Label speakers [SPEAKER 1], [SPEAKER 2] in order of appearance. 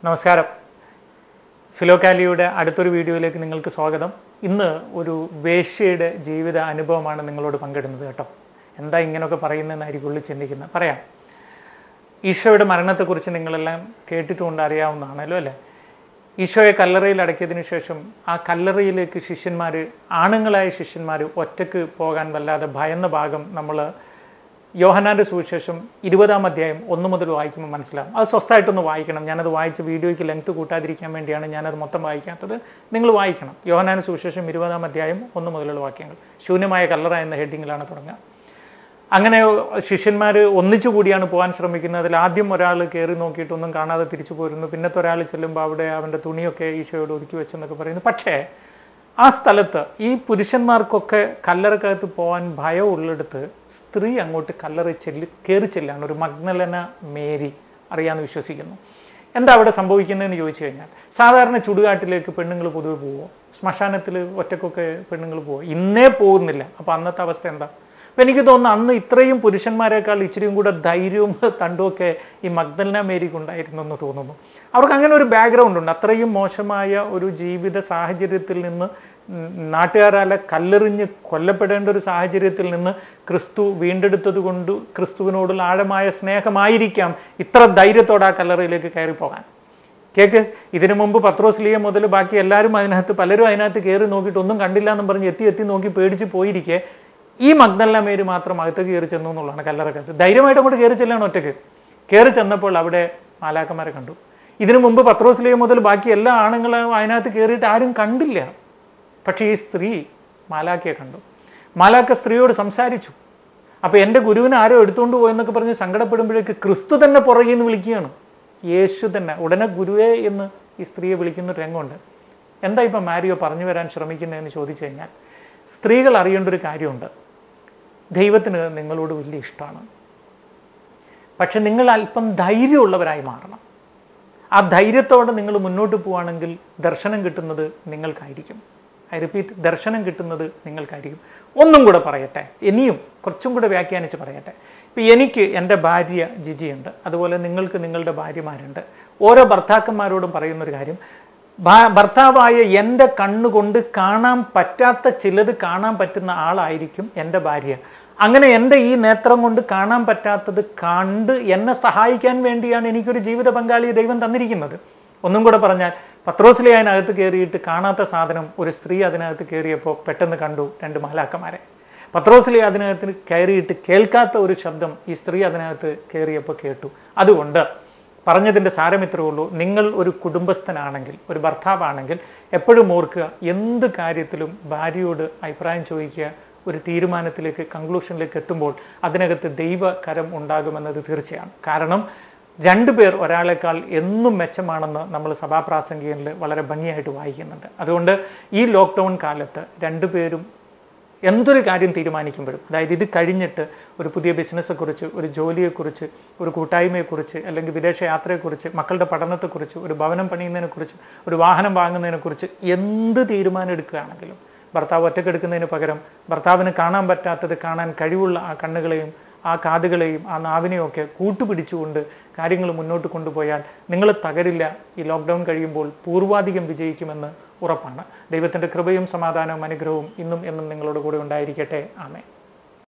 [SPEAKER 1] നമസ്കാരം ഫിലോകാലിയുടെ അടുത്തൊരു വീഡിയോയിലേക്ക് നിങ്ങൾക്ക് സ്വാഗതം ഇന്ന് ഒരു വേശ്യയുടെ ജീവിത അനുഭവമാണ് നിങ്ങളോട് പങ്കിടുന്നത് കേട്ടോ എന്താ ഇങ്ങനെയൊക്കെ പറയുന്നതെന്നായിരിക്കും ഉള്ളിൽ ചിന്തിക്കുന്നത് പറയാം ഈശോയുടെ മരണത്തെക്കുറിച്ച് നിങ്ങളെല്ലാം കേട്ടിട്ടുകൊണ്ട് അറിയാവുന്നതാണല്ലോ അല്ലേ ഈശോയെ കല്ലറയിൽ അടക്കിയതിന് ശേഷം ആ കല്ലറയിലേക്ക് ശിഷ്യന്മാർ ആണുങ്ങളായ ശിഷ്യന്മാർ ഒറ്റക്ക് പോകാൻ വല്ലാതെ ഭയന്ന ഭാഗം നമ്മൾ യോഹനാൻ്റെ സുവിശേഷം ഇരുപതാം അധ്യായം ഒന്ന് മുതൽ വായിക്കുമ്പോൾ മനസ്സിലാവും അത് സ്വസ്ഥമായിട്ടൊന്ന് വായിക്കണം ഞാനത് വായിച്ച് വീഡിയോയ്ക്ക് ലെങ്ത് കൂട്ടാതിരിക്കാൻ വേണ്ടിയാണ് ഞാനത് മൊത്തം വായിക്കാത്തത് നിങ്ങൾ വായിക്കണം യോഹനാൻ്റെ സുവിശേഷം ഇരുപതാം അധ്യായം ഒന്ന് മുതലുള്ള വാക്യങ്ങൾ ശൂന്യമായ കല്ലറ എന്ന ഹെഡിങ്ങിലാണ് തുടങ്ങുക അങ്ങനെ ശിഷ്യന്മാർ ഒന്നിച്ചു കൂടിയാണ് പോകാൻ ശ്രമിക്കുന്നത് അതിൽ ആദ്യം ഒരാൾ കയറി നോക്കിയിട്ടൊന്നും കാണാതെ തിരിച്ചു പോരുന്നു പിന്നത്തെ ഒരാൾ ചെല്ലുമ്പോൾ അവിടെ അവൻ്റെ തുണിയൊക്കെ ഈശോയോട് ഒതുക്കി വെച്ചെന്നൊക്കെ പറയുന്നു പക്ഷേ ആ സ്ഥലത്ത് ഈ പുരുഷന്മാർക്കൊക്കെ കല്ലറക്കകത്ത് പോകാൻ ഭയം ഉള്ളിടത്ത് സ്ത്രീ അങ്ങോട്ട് കല്ലറ ചെല്ലി കയറി ചെല്ലാണ് ഒരു മഗ്നലന മേരി അറിയാമെന്ന് വിശ്വസിക്കുന്നു എന്താ അവിടെ സംഭവിക്കുന്നതെന്ന് ചോദിച്ചു കഴിഞ്ഞാൽ സാധാരണ ചുടുകാട്ടിലേക്ക് പെണ്ണുങ്ങൾ പൊതുവെ പോവോ ശ്മശാനത്തിൽ ഒറ്റക്കൊക്കെ പെണ്ണുങ്ങൾ പോവോ ഇന്നേ പോകുന്നില്ല അപ്പോൾ അന്നത്തെ അവസ്ഥ എന്താ അപ്പം എനിക്ക് തോന്നുന്നു അന്ന് ഇത്രയും പുരുഷന്മാരെക്കാൾ ഇച്ചിരിയും കൂടെ ധൈര്യവും തണ്ടുമൊക്കെ ഈ മഗ്ദലന മേരിക്ക് ഉണ്ടായിരുന്നു എന്ന് തോന്നുന്നു അവർക്ക് അങ്ങനെ ഒരു ബാക്ക്ഗ്രൗണ്ട് ഉണ്ട് അത്രയും മോശമായ ഒരു ജീവിത സാഹചര്യത്തിൽ നിന്ന് ഉം, നാട്ടുകാരാലെ കല്ലെറിഞ്ഞ് കൊല്ലപ്പെടേണ്ട ഒരു സാഹചര്യത്തിൽ നിന്ന് ക്രിസ്തു വീണ്ടെടുത്തത് കൊണ്ട് ക്രിസ്തുവിനോടുള്ള ആഴമായ സ്നേഹമായിരിക്കാം ഇത്ര ധൈര്യത്തോടെ ആ കല്ലറയിലേക്ക് കയറി പോകാൻ കേക്ക് ഇതിനു മുമ്പ് പത്രോസ്ലിയ മുതൽ ബാക്കി എല്ലാവരും അതിനകത്ത് പലരും അതിനകത്ത് കയറി നോക്കിയിട്ട് ഒന്നും കണ്ടില്ല എന്നും പറഞ്ഞ് എത്തി എത്തി നോക്കി പേടിച്ച് പോയിരിക്കെ ഈ മഗ്ദല്ല മേര് മാത്രം അകത്തേക്ക് കയറി ചെന്നു എന്നുള്ളതാണ് കല്ലറക്കകത്ത് ധൈര്യമായിട്ട് അങ്ങോട്ട് കയറി ചെല്ലാണ് ഒറ്റയ്ക്ക് കയറി ചെന്നപ്പോൾ അവിടെ മാലാക്കന്മാരെ കണ്ടു ഇതിനു മുമ്പ് പത്രോസ്ലിയ മുതൽ ബാക്കി എല്ലാ ആണുങ്ങളും അതിനകത്ത് കയറിയിട്ട് ആരും കണ്ടില്ല പക്ഷേ ഈ സ്ത്രീ മാലാക്കയെ കണ്ടു മാലാക്ക സ്ത്രീയോട് സംസാരിച്ചു അപ്പോൾ എൻ്റെ ഗുരുവിനെ ആരോ എടുത്തുകൊണ്ട് പോയെന്നൊക്കെ പറഞ്ഞ് സങ്കടപ്പെടുമ്പോഴേക്ക് ക്രിസ്തു തന്നെ പുറകിൽ നിന്ന് വിളിക്കുകയാണ് യേശു തന്നെ ഉടനെ ഗുരുവേ എന്ന് ഈ സ്ത്രീയെ വിളിക്കുന്ന ഒരു രംഗമുണ്ട് എന്താ ഇപ്പം മാരിയോ പറഞ്ഞു വരാൻ ശ്രമിക്കുന്നതെന്ന് ചോദിച്ചു കഴിഞ്ഞാൽ സ്ത്രീകൾ അറിയേണ്ട ഒരു കാര്യമുണ്ട് ദൈവത്തിന് നിങ്ങളോട് വലിയ ഇഷ്ടമാണ് പക്ഷെ നിങ്ങൾ അല്പം ധൈര്യമുള്ളവരായി മാറണം ആ ധൈര്യത്തോടെ നിങ്ങൾ മുന്നോട്ട് പോവുകയാണെങ്കിൽ ദർശനം കിട്ടുന്നത് നിങ്ങൾക്കായിരിക്കും ഐ റിപ്പീറ്റ് ദർശനം കിട്ടുന്നത് നിങ്ങൾക്കായിരിക്കും ഒന്നും കൂടെ പറയട്ടെ ഇനിയും കുറച്ചും കൂടെ വ്യാഖ്യാനിച്ച് പറയട്ടെ ഇപ്പം എനിക്ക് എൻ്റെ ഭാര്യ ജിജിയുണ്ട് അതുപോലെ നിങ്ങൾക്ക് നിങ്ങളുടെ ഭാര്യമാരുണ്ട് ഓരോ ഭർത്താക്കന്മാരോടും പറയുന്നൊരു കാര്യം ഭാ- ഭർത്താവായ എൻ്റെ കണ്ണുകൊണ്ട് കാണാൻ പറ്റാത്ത ചിലത് കാണാൻ പറ്റുന്ന ആളായിരിക്കും എൻ്റെ ഭാര്യ അങ്ങനെ എൻ്റെ ഈ നേത്രം കൊണ്ട് കാണാൻ പറ്റാത്തത് കണ്ട് എന്നെ സഹായിക്കാൻ വേണ്ടിയാണ് എനിക്കൊരു ജീവിത പങ്കാളിയെ ദൈവം തന്നിരിക്കുന്നത് ഒന്നും കൂടെ പറഞ്ഞാൽ പത്രോസിലെ അതിനകത്ത് കയറിയിട്ട് കാണാത്ത സാധനം ഒരു സ്ത്രീ അതിനകത്ത് കയറിയപ്പോൾ പെട്ടെന്ന് കണ്ടു രണ്ട് മാലാക്കന്മാരെ പത്രോസിലെ അതിനകത്ത് കയറിയിട്ട് കേൾക്കാത്ത ഒരു ശബ്ദം ഈ സ്ത്രീ അതിനകത്ത് കയറിയപ്പോൾ കേട്ടു അതുകൊണ്ട് പറഞ്ഞതിൻ്റെ സാരം ഇത്രയേ ഉള്ളൂ നിങ്ങൾ ഒരു കുടുംബസ്ഥനാണെങ്കിൽ ഒരു ഭർത്താവാണെങ്കിൽ എപ്പോഴും ഓർക്കുക എന്ത് കാര്യത്തിലും ഭാര്യയോട് അഭിപ്രായം ചോദിക്കുക ഒരു തീരുമാനത്തിലേക്ക് കൺക്ലൂഷനിലേക്ക് എത്തുമ്പോൾ അതിനകത്ത് ദൈവകരം ഉണ്ടാകുമെന്നത് തീർച്ചയാണ് കാരണം രണ്ടുപേർ ഒരാളെക്കാൾ എന്നും മെച്ചമാണെന്ന് നമ്മൾ സഭാപ്രാസംഗികനിൽ വളരെ ഭംഗിയായിട്ട് വായിക്കുന്നുണ്ട് അതുകൊണ്ട് ഈ ലോക്ക്ഡൗൺ കാലത്ത് രണ്ടുപേരും എന്തൊരു കാര്യം തീരുമാനിക്കുമ്പോഴും അതായത് ഇത് കഴിഞ്ഞിട്ട് ഒരു പുതിയ ബിസിനസ്സെക്കുറിച്ച് ഒരു ജോലിയെക്കുറിച്ച് ഒരു കൂട്ടായ്മയെക്കുറിച്ച് അല്ലെങ്കിൽ വിദേശ യാത്രയെക്കുറിച്ച് മക്കളുടെ പഠനത്തെക്കുറിച്ച് ഒരു ഭവനം പണിയുന്നതിനെക്കുറിച്ച് ഒരു വാഹനം വാങ്ങുന്നതിനെക്കുറിച്ച് എന്ത് തീരുമാനം എടുക്കുകയാണെങ്കിലും ഭർത്താവ് ഒറ്റക്കെടുക്കുന്നതിന് പകരം ഭർത്താവിന് കാണാൻ പറ്റാത്തത് കാണാൻ കഴിവുള്ള ആ കണ്ണുകളെയും ആ കാതുകളെയും ആ നാവിനെയും ഒക്കെ കൂട്ടുപിടിച്ചുകൊണ്ട് കാര്യങ്ങൾ മുന്നോട്ട് കൊണ്ടുപോയാൽ നിങ്ങൾ തകരില്ല ഈ ലോക്ക്ഡൗൺ കഴിയുമ്പോൾ പൂർവാധികം വിജയിക്കുമെന്ന് ഉറപ്പാണ് ദൈവത്തിൻ്റെ കൃപയും സമാധാനവും അനുഗ്രഹവും ഇന്നും എന്നും നിങ്ങളോട് കൂടെ ഉണ്ടായിരിക്കട്ടെ ആമേ